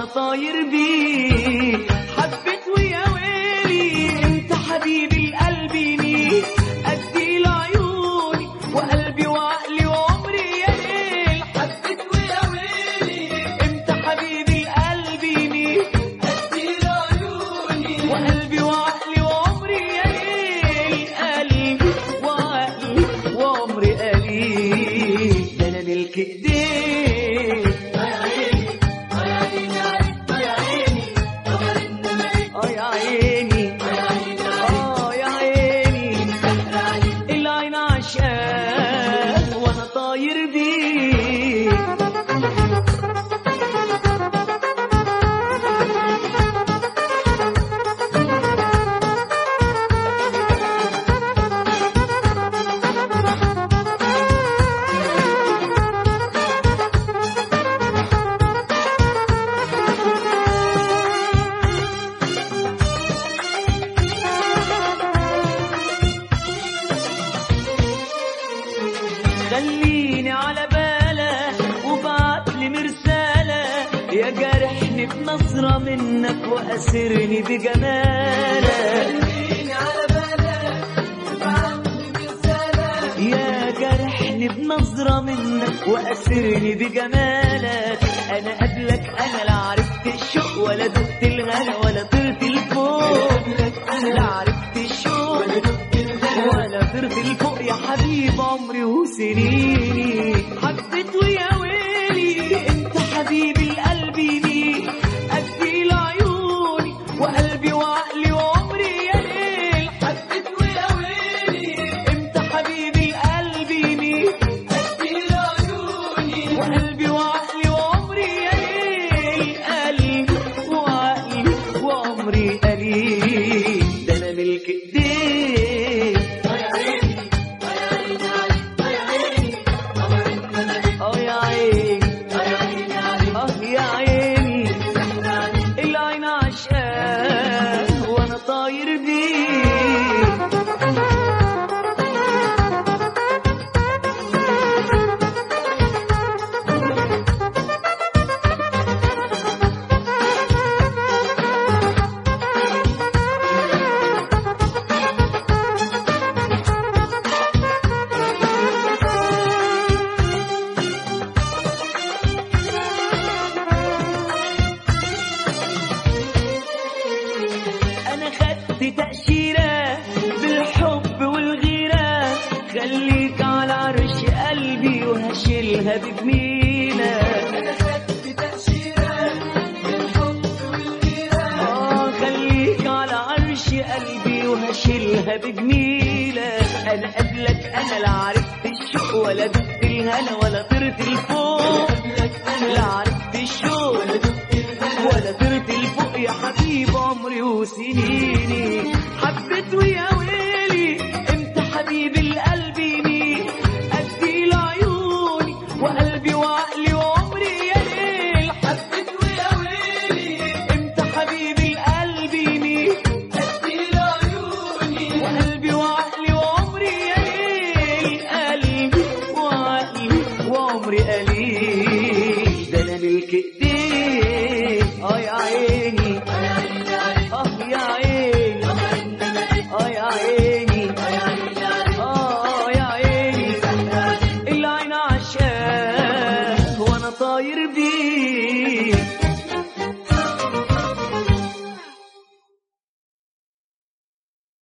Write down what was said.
وانا طاير بيه حبيت ويا ويلي انت حبيبي القلب مين ادي لعيوني وقلبي وعقلي وعمري يا ليل حبيت ويا ويلي انت حبيبي القلب مين ادي لعيوني وقلبي وعقلي وعمري يا ليل قلبي وعقلي وعمري قليل ده انا ملك ايديك اه يا عيني اه يا عيني العين عشان وانا طاير بيه خليني على بالك وبعت لي مرسالة يا جارحني بنظرة منك وأسرني بجمالك خليني على بالك وبعت لي مرسالة يا جارحني بنظرة منك وأسرني بجمالك أنا قبلك أنا لا عرفت الشوق ولا دقت الغلا ولا طرت الفوق أنا لا عرفت الشوق ولا دقت الغلا ولا طرت الفوق يا حبيب عمري وسنيني حبيت ويا ويلي انت حبيبي القلب مين ادي لعيوني وقلبي وعقلي وعمري يا ليل حبيت ويا ويلي انت حبيبي القلب مين ادي لعيوني وقلبي وعقلي وعمري يا ليل قلبي وعقلي وعمري قليل ده انا ملك ايديك اه يا عيني اه يا عيني العين عشان وانا طاير بيه انا خدت تأشيرة بالحب والغيرة خليك على عرش قلبي وهشيلها بجميلة انا خدت تأشيرة بالحب والغيرة اه خليك على عرش قلبي وهشيلها بجميلة انا قبلك انا لا عرفت الشوق ولا دقت الهنا ولا طرت الفوق انا لا عرفت الشوق ولا دقت الهنا ولا طرت الفوق يا حبيب عمري وسنيني حبيت ويا